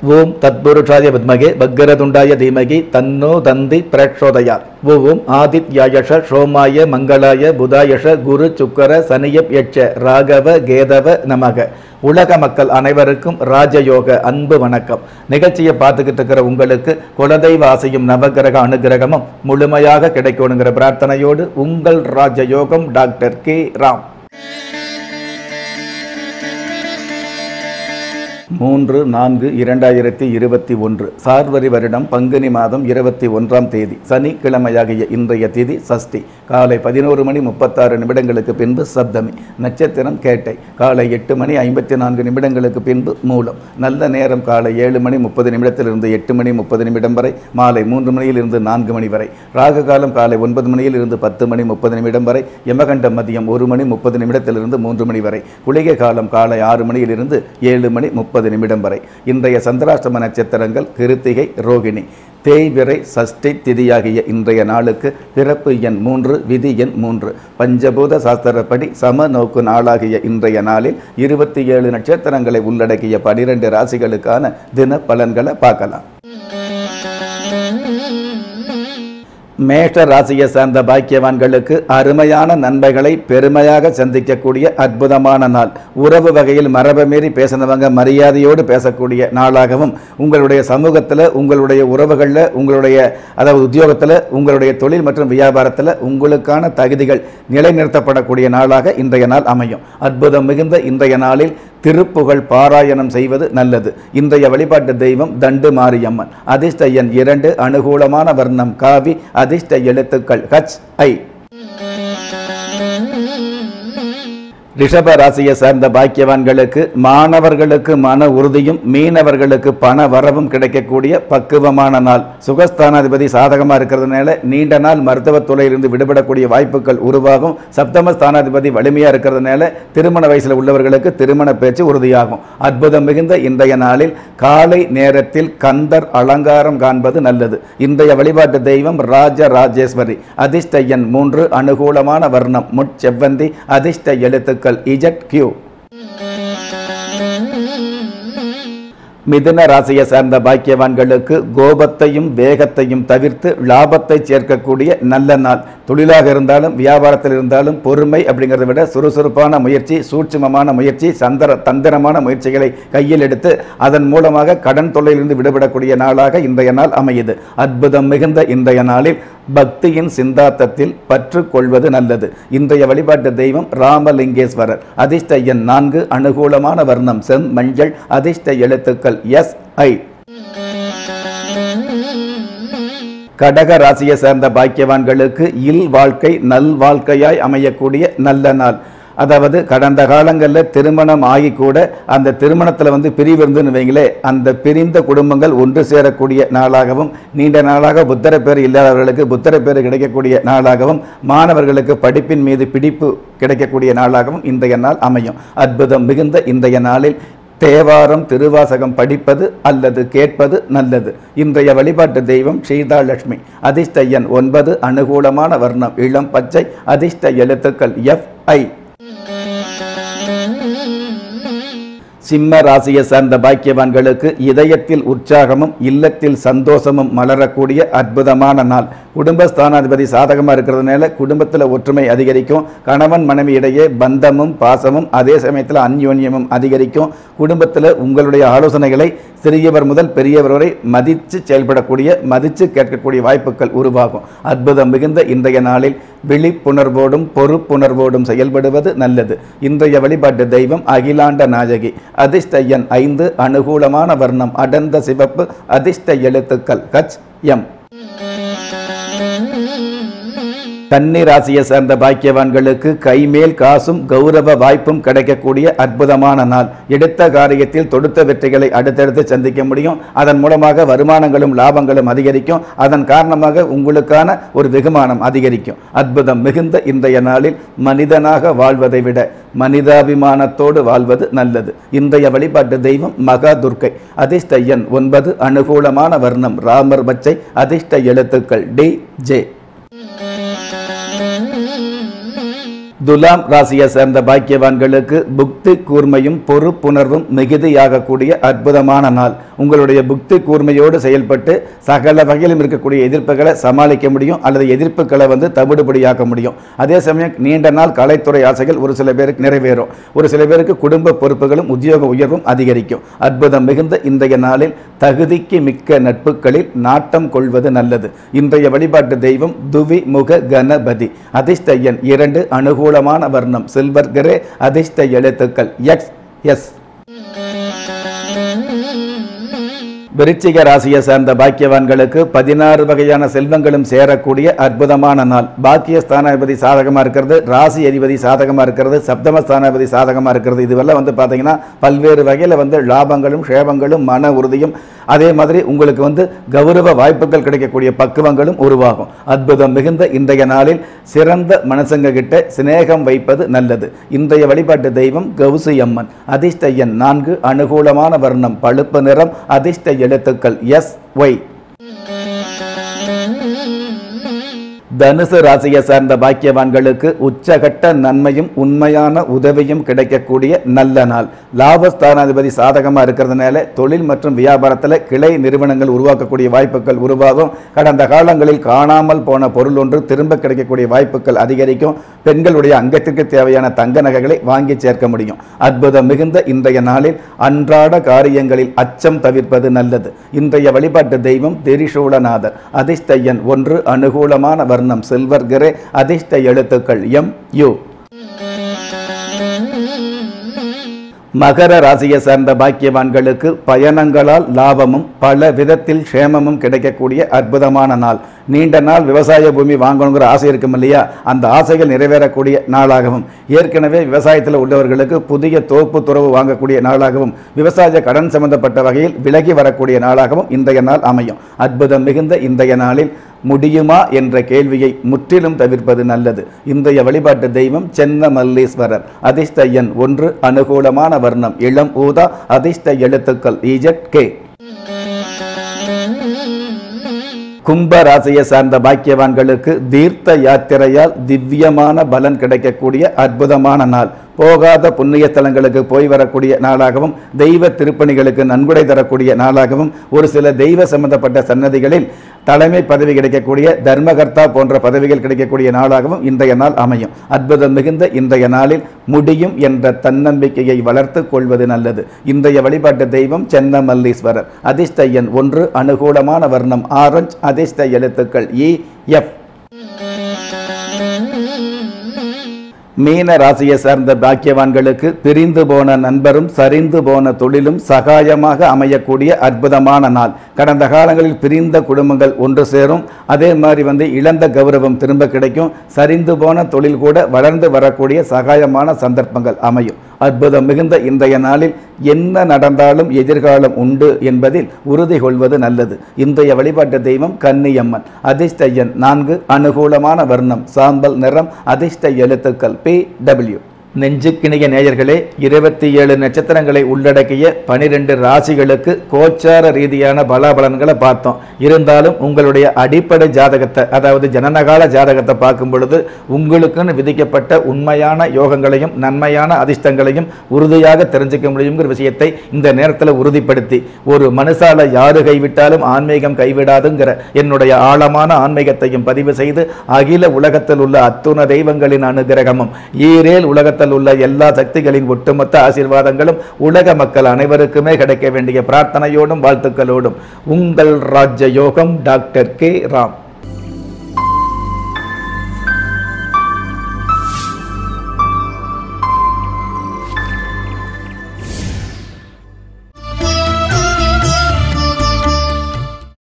ஓம் தத்புருஷாய வித்மகே பக்கரதுண்டாய தீமகி தன்னோ தந்தி பிரச்சோதயாத் ஓம் ஆதித்யாயஷ சோமாய மங்களாய புதாயஷ குரு சுக்கர சனியப் யட்ச ராகவ கேதவ நமக உலக மக்கள் அனைவருக்கும் ராஜயோக அன்பு வணக்கம் நிகழ்ச்சியை பார்த்துக்கிட்டு இருக்கிற உங்களுக்கு குலதெய்வ ஆசையும் நவகிரக அனுகிரகமும் முழுமையாக கிடைக்கணுங்கிற பிரார்த்தனையோடு உங்கள் ராஜயோகம் டாக்டர் கே ராம் மூன்று நான்கு இரண்டாயிரத்தி இருபத்தி ஒன்று சார்வரி வருடம் பங்குனி மாதம் இருபத்தி ஒன்றாம் தேதி சனிக்கிழமையாகிய இன்றைய திதி சஷ்டி காலை பதினோரு மணி முப்பத்தாறு நிமிடங்களுக்கு பின்பு சப்தமி நட்சத்திரம் கேட்டை காலை எட்டு மணி ஐம்பத்தி நான்கு நிமிடங்களுக்கு பின்பு மூலம் நல்ல நேரம் காலை ஏழு மணி முப்பது நிமிடத்திலிருந்து எட்டு மணி முப்பது நிமிடம் வரை மாலை மூன்று மணியிலிருந்து நான்கு மணி வரை ராகு காலம் காலை ஒன்பது மணியில் இருந்து பத்து மணி முப்பது நிமிடம் வரை யமகண்டம் மதியம் ஒரு மணி முப்பது நிமிடத்திலிருந்து மூன்று மணி வரை குளிகை காலம் காலை ஆறு மணியிலிருந்து ஏழு மணி முப்பது நிமிடம் வரை இன்றைய சந்திராஷ்டம நட்சத்திரங்கள் கிருத்திகை ரோகிணி தேய்பிறை சஷ்டி திதியாகிய இன்றைய நாளுக்கு பிறப்பு எண் மூன்று விதி எண் மூன்று பஞ்சபூத சாஸ்திரப்படி சம நோக்கு நாளாகிய இன்றைய நாளில் இருபத்தி ஏழு நட்சத்திரங்களை உள்ளடக்கிய பனிரெண்டு ராசிகளுக்கான தின பலன்களை பார்க்கலாம் மேஷ ராசியை சார்ந்த பாக்கியவான்களுக்கு அருமையான நன்மைகளை பெருமையாக சந்திக்கக்கூடிய அற்புதமான நாள் உறவு வகையில் மரபை மீறி பேசினவங்க மரியாதையோடு பேசக்கூடிய நாளாகவும் உங்களுடைய சமூகத்தில் உங்களுடைய உறவுகளில் உங்களுடைய அதாவது உத்தியோகத்தில் உங்களுடைய தொழில் மற்றும் வியாபாரத்தில் உங்களுக்கான தகுதிகள் நிலைநிறுத்தப்படக்கூடிய நாளாக இன்றைய நாள் அமையும் அற்புதம் மிகுந்த இன்றைய நாளில் திருப்புகழ் பாராயணம் செய்வது நல்லது இன்றைய வழிபாட்டு தெய்வம் தண்டு மாரியம்மன் அதிர்ஷ்ட எண் இரண்டு அனுகூலமான வர்ணம் காவி அதிர்ஷ்ட எழுத்துக்கள் ஹச் ஐ ரிஷப ராசியை சார்ந்த பாக்கியவான்களுக்கு மாணவர்களுக்கு மன உறுதியும் மீனவர்களுக்கு பண வரவும் கிடைக்கக்கூடிய பக்குவமான நாள் சுகஸ்தானாதிபதி சாதகமாக இருக்கிறதுனால நீண்ட நாள் மருத்துவத்துறையிலிருந்து விடுபடக்கூடிய வாய்ப்புகள் உருவாகும் சப்தம ஸ்தானாதிபதி வலிமையாக இருக்கிறதுனால திருமண வயசில் உள்ளவர்களுக்கு திருமண பேச்சு உறுதியாகும் அற்புதம் மிகுந்த இன்றைய நாளில் காலை நேரத்தில் கந்தர் அலங்காரம் காண்பது நல்லது இன்றைய வழிபாட்டு தெய்வம் ராஜ ராஜேஸ்வரி அதிர்ஷ்ட எண் மூன்று அனுகூலமான வர்ணம் முட்செவ்வந்தி அதிர்ஷ்ட எழுத்துக்கள் இஜட் கியூ மிதுன ராசியை சார்ந்த பாக்கியவான்களுக்கு கோபத்தையும் வேகத்தையும் தவிர்த்து லாபத்தை சேர்க்கக்கூடிய நல்ல நாள் தொழிலாக இருந்தாலும் வியாபாரத்தில் இருந்தாலும் பொறுமை அப்படிங்கிறத விட சுறுசுறுப்பான முயற்சி சூட்சுமமான முயற்சி சந்தர தந்திரமான முயற்சிகளை கையில் எடுத்து அதன் மூலமாக கடன் தொல்லையிலிருந்து விடுபடக்கூடிய நாளாக இன்றைய நாள் அமையுது அற்புதம் மிகுந்த இன்றைய நாளில் பக்தியின் சிந்தாத்தத்தில் பற்று கொள்வது நல்லது இன்றைய வழிபாட்டு தெய்வம் ராமலிங்கேஸ்வரர் அதிர்ஷ்ட எண் நான்கு அனுகூலமான வர்ணம் செம் மஞ்சள் அதிர்ஷ்ட எழுத்துக்கள் எஸ் ஐ கடக ராசியை சேர்ந்த பாக்கியவான்களுக்கு இல் வாழ்க்கை நல் வாழ்க்கையாய் அமையக்கூடிய நல்ல நாள் அதாவது கடந்த காலங்களில் திருமணம் ஆகி கூட அந்த திருமணத்தில் வந்து பிரிவு இருந்துன்னு வைங்களே அந்த பிரிந்த குடும்பங்கள் ஒன்று சேரக்கூடிய நாளாகவும் நீண்ட நாளாக புத்தர பேர் இல்லாதவர்களுக்கு புத்தர பேர் கிடைக்கக்கூடிய நாளாகவும் மாணவர்களுக்கு படிப்பின் மீது பிடிப்பு கிடைக்கக்கூடிய நாளாகவும் இன்றைய நாள் அமையும் அற்புதம் மிகுந்த இன்றைய நாளில் தேவாரம் திருவாசகம் படிப்பது அல்லது கேட்பது நல்லது இன்றைய வழிபாட்டு தெய்வம் ஸ்ரீதாலட்சுமி அதிர்ஷ்ட எண் ஒன்பது அனுகூலமான வர்ணம் இளம் பச்சை அதிர்ஷ்ட எழுத்துக்கள் எஃப் ஐ சிம்ம ராசியை சார்ந்த பாக்கியவான்களுக்கு இதயத்தில் உற்சாகமும் இல்லத்தில் சந்தோஷமும் மலரக்கூடிய அற்புதமான நாள் குடும்பஸ்தானாதிபதி சாதகமாக இருக்கிறதுனால குடும்பத்தில் ஒற்றுமை அதிகரிக்கும் கணவன் மனைவி இடையே பந்தமும் பாசமும் அதே சமயத்தில் அந்யோன்யமும் அதிகரிக்கும் குடும்பத்தில் உங்களுடைய ஆலோசனைகளை சிறியவர் முதல் பெரியவர் வரை மதித்து செயல்படக்கூடிய மதித்து கேட்கக்கூடிய வாய்ப்புகள் உருவாகும் அற்புதம் மிகுந்த இன்றைய நாளில் விழிப்புணர்வோடும் பொறுப்புணர்வோடும் செயல்படுவது நல்லது இன்றைய வழிபாட்டு தெய்வம் அகிலாண்ட நாயகி அதிர்ஷ்ட எண் ஐந்து அனுகூலமான வர்ணம் அடர்ந்த சிவப்பு அதிர்ஷ்ட எழுத்துக்கள் ஹச் எம் கன்னி ராசியை சேர்ந்த பாக்கியவான்களுக்கு கைமேல் காசும் கௌரவ வாய்ப்பும் கிடைக்கக்கூடிய அற்புதமான நாள் எடுத்த காரியத்தில் தொடுத்த வெற்றிகளை அடுத்தடுத்து சந்திக்க முடியும் அதன் மூலமாக வருமானங்களும் லாபங்களும் அதிகரிக்கும் அதன் காரணமாக உங்களுக்கான ஒரு வெகுமானம் அதிகரிக்கும் அற்புதம் மிகுந்த இன்றைய நாளில் மனிதனாக வாழ்வதை விட மனிதாபிமானத்தோடு வாழ்வது நல்லது இன்றைய வழிபாட்டு தெய்வம் மகா துர்க்கை அதிர்ஷ்ட எண் ஒன்பது அனுகூலமான வர்ணம் ராமர் பச்சை அதிர்ஷ்ட எழுத்துக்கள் டி ஜே துலாம் ராசியை சேர்ந்த பாக்கியவான்களுக்கு புக்தி கூர்மையும் பொறுப்புணர்வும் மிகுதியாகக்கூடிய அற்புதமான நாள் உங்களுடைய புக்தி கூர்மையோடு செயல்பட்டு சகல வகையிலும் இருக்கக்கூடிய எதிர்ப்புகளை சமாளிக்க முடியும் அல்லது எதிர்ப்புகளை வந்து தவிடுபடியாக்க முடியும் அதே சமயம் நீண்ட நாள் கலைத்துறை ஆசைகள் ஒரு சில பேருக்கு நிறைவேறும் ஒரு சில பேருக்கு குடும்ப பொறுப்புகளும் உத்தியோக உயர்வும் அதிகரிக்கும் அற்புதம் மிகுந்த இன்றைய நாளில் தகுதிக்கு மிக்க நட்புகளில் நாட்டம் கொள்வது நல்லது இன்றைய வழிபாட்டு தெய்வம் துவி முக கணபதி அதிர்ஷ்ட எண் இரண்டு அனுகூலமான வர்ணம் சில்வர் கிரே அதிர்ஷ்ட எழுத்துக்கள் எக்ஸ் எஸ் விருச்சிக ராசியை சேர்ந்த பாக்கியவான்களுக்கு பதினாறு வகையான செல்வங்களும் சேரக்கூடிய அற்புதமான நாள் பாக்கிய ஸ்தானாதிபதி சாதகமாக இருக்கிறது ராசி அதிபதி சாதகமாக இருக்கிறது சப்தம ஸ்தானாதிபதி சாதகமாக இருக்கிறது இதுவெல்லாம் வந்து பார்த்தீங்கன்னா பல்வேறு வகையில் வந்து லாபங்களும் க்ஷேபங்களும் மன உறுதியும் அதே மாதிரி உங்களுக்கு வந்து கௌரவ வாய்ப்புகள் கிடைக்கக்கூடிய பக்குவங்களும் உருவாகும் அற்புதம் மிகுந்த இன்றைய நாளில் சிறந்த மனசங்க கிட்ட சிநேகம் வைப்பது நல்லது இன்றைய வழிபாட்டு தெய்வம் கௌசி அம்மன் அதிர்ஷ்ட எண் நான்கு அனுகூலமான வர்ணம் பழுப்பு நிறம் அதிர்ஷ்ட எழுத்துக்கள் எஸ் ஒய் தனுசு ராசியை சார்ந்த பாக்கியவான்களுக்கு உச்சகட்ட நன்மையும் உண்மையான உதவியும் கிடைக்கக்கூடிய நல்ல நாள் லாபஸ்தானாதிபதி சாதகமாக இருக்கிறதுனால தொழில் மற்றும் வியாபாரத்தில் கிளை நிறுவனங்கள் உருவாக்கக்கூடிய வாய்ப்புகள் உருவாகும் கடந்த காலங்களில் காணாமல் போன பொருள் ஒன்று திரும்ப கிடைக்கக்கூடிய வாய்ப்புகள் அதிகரிக்கும் பெண்களுடைய அங்கத்திற்கு தேவையான தங்க நகைகளை வாங்கி சேர்க்க முடியும் அற்புதம் மிகுந்த இன்றைய நாளில் அன்றாட காரியங்களில் அச்சம் தவிர்ப்பது நல்லது இன்றைய வழிபாட்டு தெய்வம் திரிசூலநாதர் அதிர்ஷ்ட எண் ஒன்று அனுகூலமான வர்ணம் சில்வர் கிரே அதிர்ஷ்ட எழுத்துக்கள் எம் யு மகர ராசியை சார்ந்த பாக்கியவான்களுக்கு பயணங்களால் லாபமும் பல விதத்தில் க்ஷேமமும் கிடைக்கக்கூடிய அற்புதமான நாள் நீண்ட நாள் விவசாய பூமி வாங்கணுங்கிற ஆசை இருக்கும் இல்லையா அந்த ஆசைகள் நிறைவேறக்கூடிய நாளாகவும் ஏற்கனவே விவசாயத்தில் உள்ளவர்களுக்கு புதிய தோப்பு துறவு வாங்கக்கூடிய நாளாகவும் விவசாய கடன் சம்பந்தப்பட்ட வகையில் விலகி வரக்கூடிய நாளாகவும் இன்றைய நாள் அமையும் அற்புதம் மிகுந்த இன்றைய நாளில் முடியுமா என்ற கேள்வியை முற்றிலும் தவிர்ப்பது நல்லது இன்றைய வழிபாட்டு தெய்வம் சென்ன மல்லீஸ்வரர் அதிர்ஷ்ட எண் ஒன்று அனுகூலமான வர்ணம் இளம் ஊதா அதிர்ஷ்ட எழுத்துக்கள் இஜட் கே கும்ப ராசியை சார்ந்த பாக்கியவான்களுக்கு தீர்த்த யாத்திரையால் திவ்யமான பலன் கிடைக்கக்கூடிய அற்புதமான நாள் போகாத புண்ணிய ஸ்தலங்களுக்கு போய் வரக்கூடிய நாளாகவும் தெய்வ திருப்பணிகளுக்கு நன்கொடை தரக்கூடிய நாளாகவும் ஒரு சில தெய்வ சம்பந்தப்பட்ட சன்னதிகளில் தலைமை பதவி கிடைக்கக்கூடிய தர்மகர்த்தா போன்ற பதவிகள் கிடைக்கக்கூடிய நாளாகவும் இன்றைய நாள் அமையும் அற்புதம் மிகுந்த இன்றைய நாளில் முடியும் என்ற தன்னம்பிக்கையை வளர்த்து கொள்வது நல்லது இன்றைய வழிபாட்டு தெய்வம் சென்னமல்லீஸ்வரர் அதிர்ஷ்ட எண் ஒன்று அனுகூலமான வர்ணம் ஆரஞ்ச் அதிர்ஷ்ட எழுத்துக்கள் இ எஃப் மீன ராசியை சார்ந்த பாக்கியவான்களுக்கு பிரிந்து போன நண்பரும் சரிந்து போன தொழிலும் சகாயமாக அமையக்கூடிய அற்புதமான நாள் கடந்த காலங்களில் பிரிந்த குடும்பங்கள் ஒன்று சேரும் அதே மாதிரி வந்து இழந்த கௌரவம் திரும்ப கிடைக்கும் சரிந்து போன தொழில் கூட வளர்ந்து வரக்கூடிய சகாயமான சந்தர்ப்பங்கள் அமையும் அற்புதம் மிகுந்த இன்றைய நாளில் என்ன நடந்தாலும் எதிர்காலம் உண்டு என்பதில் உறுதி கொள்வது நல்லது இன்றைய வழிபாட்டு தெய்வம் கன்னியம்மன் அதிர்ஷ்ட எண் நான்கு அனுகூலமான வர்ணம் சாம்பல் நிறம் அதிர்ஷ்ட எழுத்துக்கள் பி டபிள்யூ நெஞ்சுக்கிணைய நேயர்களே இருபத்தி ஏழு நட்சத்திரங்களை உள்ளடக்கிய பனிரெண்டு ராசிகளுக்கு கோச்சார ரீதியான பலாபலன்களை பார்த்தோம் இருந்தாலும் உங்களுடைய அடிப்படை ஜாதகத்தை அதாவது ஜனனகால ஜாதகத்தை பார்க்கும் பொழுது உங்களுக்குன்னு விதிக்கப்பட்ட உண்மையான யோகங்களையும் நன்மையான அதிர்ஷ்டங்களையும் உறுதியாக தெரிஞ்சுக்க முடியுங்கிற விஷயத்தை இந்த நேரத்தில் உறுதிப்படுத்தி ஒரு மனுஷால யாரு கைவிட்டாலும் ஆன்மீகம் கைவிடாதுங்கிற என்னுடைய ஆழமான ஆன்மீகத்தையும் பதிவு செய்து அகில உலகத்தில் உள்ள அத்துண தெய்வங்களின் அனுகிரகமும் ஈரேல் உலகத்தில் உள்ள எல்லா சக்திகளின் ஒட்டுமொத்த ஆசீர்வாதங்களும் உலக மக்கள் அனைவருக்குமே கிடைக்க வேண்டிய பிரார்த்தனையோடும் வாழ்த்துக்களோடும் உங்கள் ராஜ்ய யோகம் டாக்டர் கே ராம்